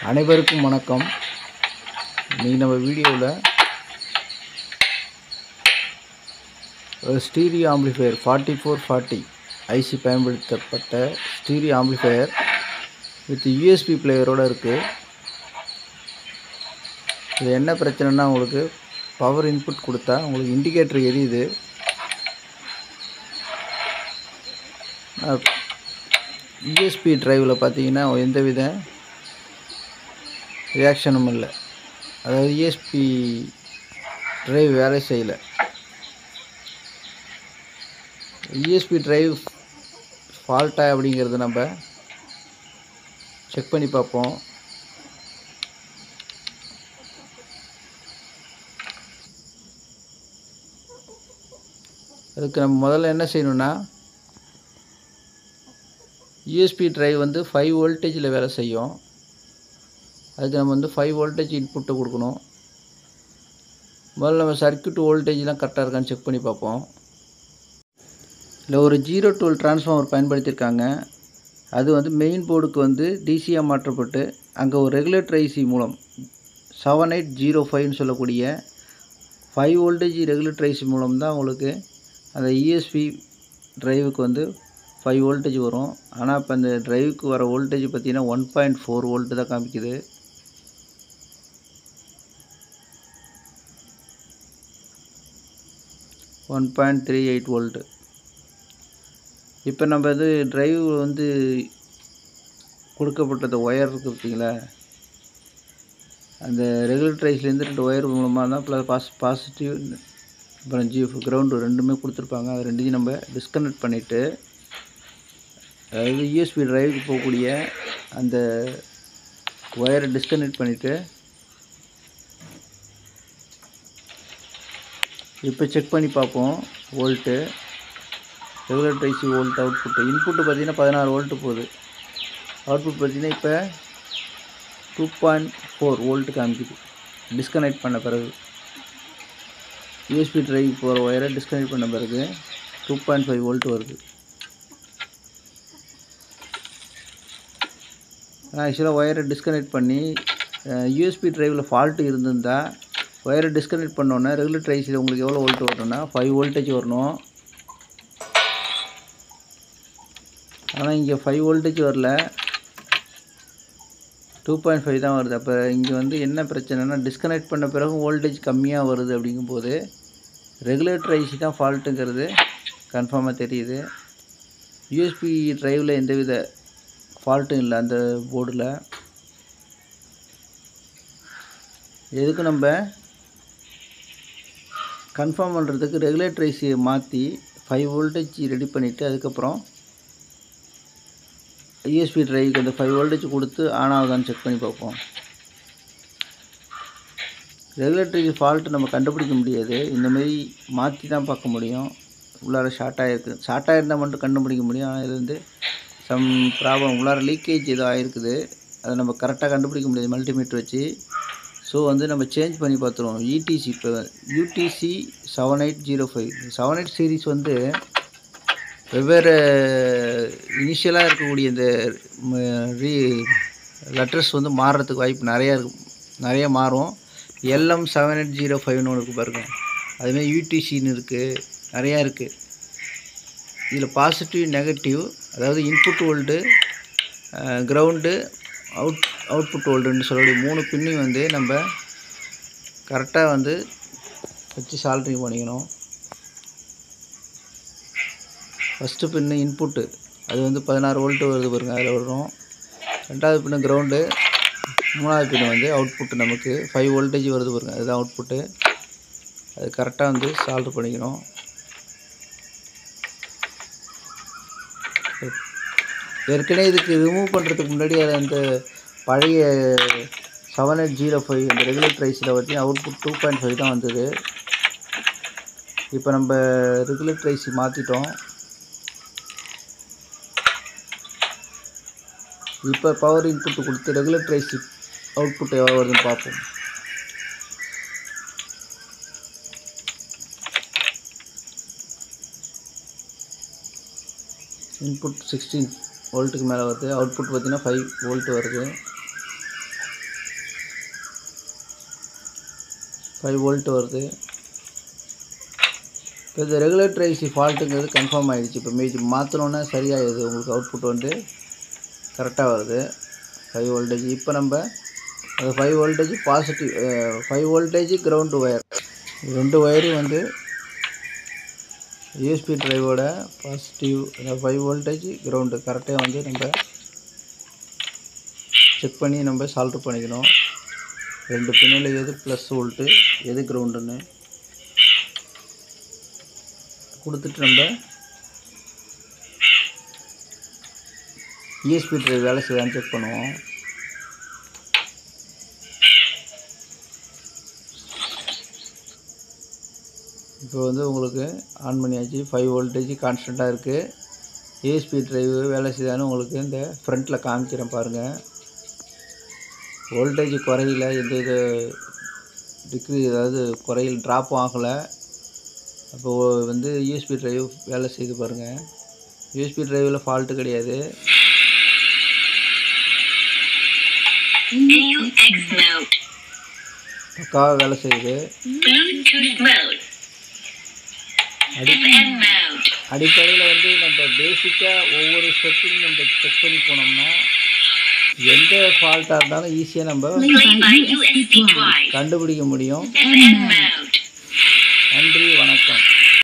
அனைவருக்கும் வணக்கம் இன்றைக்கி நம்ம வீடியோவில் ஒரு stereo amplifier forty four forty IC பயன்படுத்தப்பட்ட ஸ்டீரியோ ஆம்ப்ளிஃபையர் வித் யூஎஸ்பி பிளேயரோடு இருக்குது இது என்ன பிரச்சனைனா உங்களுக்கு பவர் இன்புட் கொடுத்தா உங்களுக்கு இண்டிகேட்டர் எரியுது யூஎஸ்பி டிரைவில் பார்த்தீங்கன்னா எந்தவித ரியாக்ஷனும் இல்லை அதாவது யூஎஸ்பி டிரைவ் வேலை செய்யலை யூஎஸ்பி டிரைவ் ஃபால்ட்டா அப்படிங்கிறது நம்ம செக் பண்ணி பார்ப்போம் அதுக்கு நம்ம முதல்ல என்ன செய்யணும்னா யூஎஸ்பி டிரைவ் வந்து ஃபைவ் வோல்டேஜில் வேலை செய்யும் அதுக்கு நம்ம வந்து ஃபைவ் வோல்டேஜ் இன்புட்டை கொடுக்கணும் முதல்ல நம்ம சர்க்யூட் வோல்டேஜ்லாம் கரெக்டாக இருக்கான்னு செக் பண்ணி பார்ப்போம் இல்லை ஒரு ஜீரோ டுவெல் டிரான்ஸ்ஃபார்மர் பயன்படுத்தியிருக்காங்க அது வந்து மெயின் போர்டுக்கு வந்து டிசியாக மாற்றப்பட்டு அங்கே ஒரு ரெகுலேட்டர் ஐசி மூலம் செவன் எயிட் ஜீரோ ஃபைவ்னு சொல்லக்கூடிய ஃபைவ் வோல்டேஜ் ரெகுலேட்டர் ஐசி மூலம் தான் உங்களுக்கு அந்த இஎஸ்பி டிரைவுக்கு வந்து ஃபைவ் வோல்டேஜ் வரும் ஆனால் இப்போ அந்த டிரைவுக்கு வர வோல்டேஜ் பார்த்தீங்கன்னா ஒன் பாயிண்ட் ஃபோர் வோல்ட்டு தான் காமிக்குது one point three eight volt இப்போ நம்ம இது டிரைவ் வந்து கொடுக்கப்பட்டது ஒயர் இருக்குது பார்த்தீங்களா அந்த ரெகுலேட்டரைஸ்லேருந்து ரெண்டு ஒயர் மூலமாக தான் ப்ளஸ் பாஸ் பாசிட்டிவ் அப்புறம் ஜி கிரவுண்டு ரெண்டுமே கொடுத்துருப்பாங்க அது ரெண்டையும் நம்ம டிஸ்கனெக்ட் பண்ணிவிட்டு அதாவது யூஎஸ்பி டிரைவுக்கு போகக்கூடிய அந்த ஒயரை டிஸ்கனெக்ட் பண்ணிவிட்டு இப்போ செக் பண்ணி பார்ப்போம் volt regulator IC volt output input பார்த்தீங்கன்னா பதினாறு வோல்ட்டு போகுது அவுட்புட் பார்த்தீங்கன்னா இப்போ டூ பாயிண்ட் ஃபோர் வோல்ட்டு காமிக்குது டிஸ்கனெக்ட் பண்ண பிறகு யூஎஸ்பி டிரைவ் போகிற ஒயரை டிஸ்கனெக்ட் பண்ண பிறகு டூ பாயிண்ட் ஃபைவ் வோல்ட் வருது ஆனால் ஆக்சுவலாக ஒயரை டிஸ்கனெக்ட் பண்ணி யூஎஸ்பி டிரைவில் ஃபால்ட்டு இருந்திருந்தால் ஒயரை டிஸ்கனெக்ட் பண்ணோன்னே ரெகுலேட்டர் ஐசியில் உங்களுக்கு எவ்வளோ வோல்ட் வரணும்னா ஃபைவ் வோல்டேஜ் வரணும் ஆனால் இங்கே ஃபைவ் வோல்டேஜ் வரல டூ பாயிண்ட் ஃபைவ் தான் வருது அப்போ இங்கே வந்து என்ன பிரச்சனைனா டிஸ்கனெக்ட் பண்ண பிறகு வோல்டேஜ் கம்மியாக வருது அப்படிங்கும்போது ரெகுலேட்டர் ஐசி தான் ஃபால்ட்டுங்கிறது கன்ஃபார்மாக தெரியுது யூஎஸ்பி ட்ரைவில் எந்தவித ஃபால்ட்டும் இல்லை அந்த போர்டில் எதுக்கு நம்ம கன்ஃபார்ம் பண்ணுறதுக்கு ரெகுலேட்டர் ஐசியை மாற்றி ஃபைவ் வோல்டேஜ் ரெடி பண்ணிவிட்டு அதுக்கப்புறம் யூஎஸ்பி ட்ரைவுக்கு அந்த ஃபைவ் வோல்டேஜ் கொடுத்து ஆன் ஆகுதான்னு செக் பண்ணி பார்ப்போம் ரெகுலேட்டரி ஃபால்ட்டு நம்ம கண்டுபிடிக்க முடியாது இந்தமாரி மாற்றி தான் பார்க்க முடியும் உள்ளார ஷார்ட் ஆகிருக்கு ஷார்ட் ஆகிருந்தால் மட்டும் கண்டுபிடிக்க முடியும் ஆனால் இது வந்து சம் ப்ராப்ளம் உள்ளார லீக்கேஜ் ஏதோ ஆகிருக்குது அதை நம்ம கரெக்டாக கண்டுபிடிக்க முடியாது மல்டிமீட்டர் வச்சு ஸோ வந்து நம்ம சேஞ்ச் பண்ணி பார்த்துருவோம் யூடிசி இப்போ UTC seven eight zero five seven eight series வந்து வெவ்வேறு இனிஷியலாக இருக்கக்கூடிய இந்த ரீ லெட்டர்ஸ் வந்து மாறுறதுக்கு வாய்ப்பு நிறையா இருக்கும் நிறைய மாறும் எல்எம் செவன் எயிட் ஜீரோ ஃபைவ்னு ஒன்று இருக்குது பாருங்கள் அதுமாதிரி யூடிசின்னு இருக்குது நிறையா இருக்குது இதில் பாசிட்டிவ் நெகட்டிவ் அதாவது input volt ground out output வோல்ட்டுன்னு சொல்லக்கூடிய மூணு பின்னையும் வந்து நம்ம கரெக்டாக வந்து வச்சு சால்ட்ரிங் பண்ணிக்கணும் ஃபஸ்ட்டு பின்னு இன்புட்டு அது வந்து பதினாறு வோல்ட்டு வருது பாருங்க அதில் வரும் ரெண்டாவது பின்னு கிரவுண்டு மூணாவது பின்னு வந்து அவுட்புட்டு நமக்கு ஃபைவ் வோல்டேஜ் வருது பாருங்க அதுதான் அவுட்புட்டு அது கரெக்டாக வந்து சால்வ் பண்ணிக்கணும் ஏற்கனவே இதுக்கு ரிமூவ் பண்ணுறதுக்கு முன்னாடி அது அந்த பழைய செவன் எயிட் ஜீரோ ஃபைவ் அந்த ரெகுலேட்டர் ஐஸில் வச்சு அவுட்புட் டூ பாயிண்ட் ஃபைவ் தான் வந்தது இப்போ நம்ம ரெகுலேட்டர் ஐசி மாற்றிட்டோம் இப்போ பவர் இன்புட் கொடுத்து ரெகுலேட்டர் ஐசி அவுட்புட் எவ்வளோ வருதுன்னு பார்ப்போம் இன்புட் சிக்ஸ்டீன் வோல்ட்டுக்கு மேலே வருது அவுட்புட் பார்த்தீங்கன்னா ஃபைவ் வோல்ட் வருது ஃபைவ் வோல்ட் வருது இப்போ இது ரெகுலேட்டர் ஐசி ஃபால்ட்டுங்கிறது கன்ஃபார்ம் ஆகிடுச்சு இப்போ மேஜ் மாற்றினோன்னே சரியாயிடுது உங்களுக்கு அவுட்புட் வந்து கரெக்டாக வருது ஃபைவ் வோல்டேஜ் இப்போ நம்ம அது five voltage positive five voltage ground wire ரெண்டு ஒயரும் வந்து யூஎஸ்பி ட்ரைவோட பாசிட்டிவ் ஃபைவ் வோல்டேஜ் கிரவுண்டு கரெக்டாக வந்து நம்ம செக் பண்ணி நம்ம சால்வ் பண்ணிக்கணும் ரெண்டு பின்னில் எது ப்ளஸ் வோல்ட்டு எது கிரவுண்டுன்னு கொடுத்துட்டு நம்ம இஎஸ்பி ட்ரைவ் வேலை செய்யான்னு செக் பண்ணுவோம் இப்போ வந்து உங்களுக்கு ஆன் பண்ணியாச்சு ஃபைவ் வோல்டேஜ் கான்ஸ்டண்ட்டாக இருக்குது ஏஎஸ்பி ட்ரைவ் வேலை செய்தான்னு உங்களுக்கு இந்த ஃப்ரண்ட்டில் காமிக்கிறேன் பாருங்கள் வோல்டேஜ் குறையில எந்த இது டிக்ரி அதாவது குறையில் ட்ராப்பும் ஆகலை அப்போ வந்து யூஎஸ்பி ட்ரைவ் வேலை செய்து பாருங்கள் யூஎஸ்பி ட்ரைவில் ஃபால்ட்டு கிடையாது AUX mode. பக்காவாக வேலை செய்யுது Bluetooth mode. அடி FM mode. அடிப்படையில் வந்து நம்ம பேசிக்காக ஒவ்வொரு ஸ்டெப்பையும் நம்ம செக் பண்ணி போனோம்னா எந்த ஃபால்ட்டாக இருந்தாலும் ஈஸியாக நம்ம Play by USB drive. கண்டுபிடிக்க முடியும் FM mode.